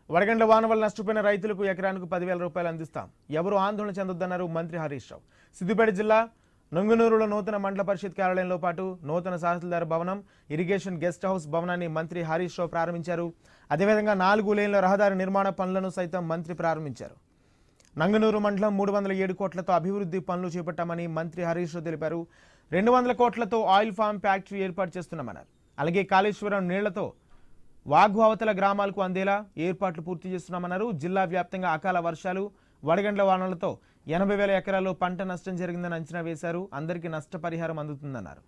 వడగండ్ల వాన వల్ల నష్టపోయిన రైతులకు ఎకరానికి పదివేల రూపాయలు అందిస్తాం ఎవరు ఆందోళన చెందొద్దన్నారు మంత్రి హరీష్ రావు సిద్దిపేట జిల్లా నొంగునూరులో నూతన మండల పరిషత్ కార్యాలయంలో పాటు నూతన తహసీల్దార్ భవనం ఇరిగేషన్ గెస్ట్ హౌస్ భవనాన్ని మంత్రి హరీష్ రావు ప్రారంభించారు అదేవిధంగా నాలుగు లేన్ల రహదారి నిర్మాణ పనులను సైతం మంత్రి ప్రారంభించారు నంగనూరు మండలం మూడు వందల ఏడు కోట్లతో అభివృద్ధి పనులు చేపట్టామని మంత్రి హరీష్ రావు తెలిపారు రెండు వందల కోట్లతో ఆయిల్ ఫామ్ ఫ్యాక్టరీ ఏర్పాటు చేస్తున్నామన్నారు అలాగే కాళేశ్వరం నీళ్లతో వాఘు అవతల గ్రామాలకు అందేలా ఏర్పాట్లు పూర్తి చేస్తున్నామన్నారు జిల్లా వ్యాప్తంగా అకాల వర్షాలు వడగండ్ల వానలతో ఎనభై వేల ఎకరాల్లో పంట నష్టం జరిగిందని అంచనా వేశారు అందరికీ నష్టపరిహారం అందుతుందన్నారు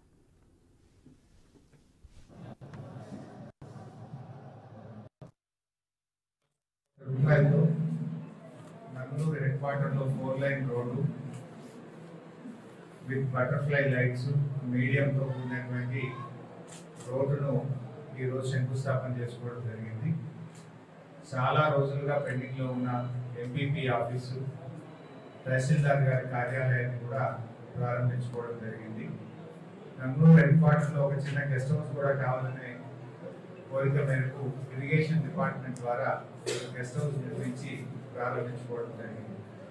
రూపాయలతో నంగళూరు హెడ్ క్వార్టర్లో four line road with butterfly lights మీడియంతో కూడినటువంటి రోడ్డును ఈరోజు శంకుస్థాపన చేసుకోవడం జరిగింది చాలా రోజులుగా పెండింగ్లో ఉన్న ఎంపీపీ ఆఫీసు తహసీల్దార్ గారి కార్యాలయాన్ని కూడా ప్రారంభించుకోవడం జరిగింది నంగళూరు హెడ్ క్వార్టర్లో ఒక చిన్న గెస్ట్ హౌస్ కూడా కావాలనే కోరిక మేరకు ఇరిగేషన్ డిపార్ట్మెంట్ ద్వారా గెస్ట్ హౌస్ నిర్మించి ప్రారంభించుకోవడం జరిగింది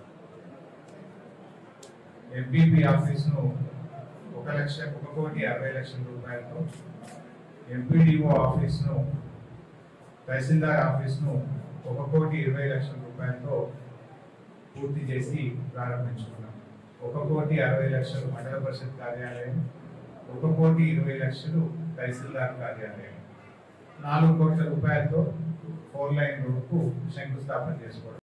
ఎంపీపీ ఆఫీస్ను ఒక లక్ష ఒక కోటి అరవై లక్షల రూపాయలతో ఎంపీడీఓ ఆఫీస్ను తహసీల్దార్ ఆఫీస్ను ఒక కోటి ఇరవై లక్షల రూపాయలతో పూర్తి చేసి ప్రారంభించుకున్నాం ఒక కోటి అరవై లక్షలు మండల పరిషత్ కార్యాలయం ఒక కోటి ఇరవై లక్షలు తహసీల్దార్ కార్యాలయం నాలుగు కోట్ల రూపాయలతో ఫోర్ లైన్ రోడ్కు శంకుస్థాపన చేసుకోవడం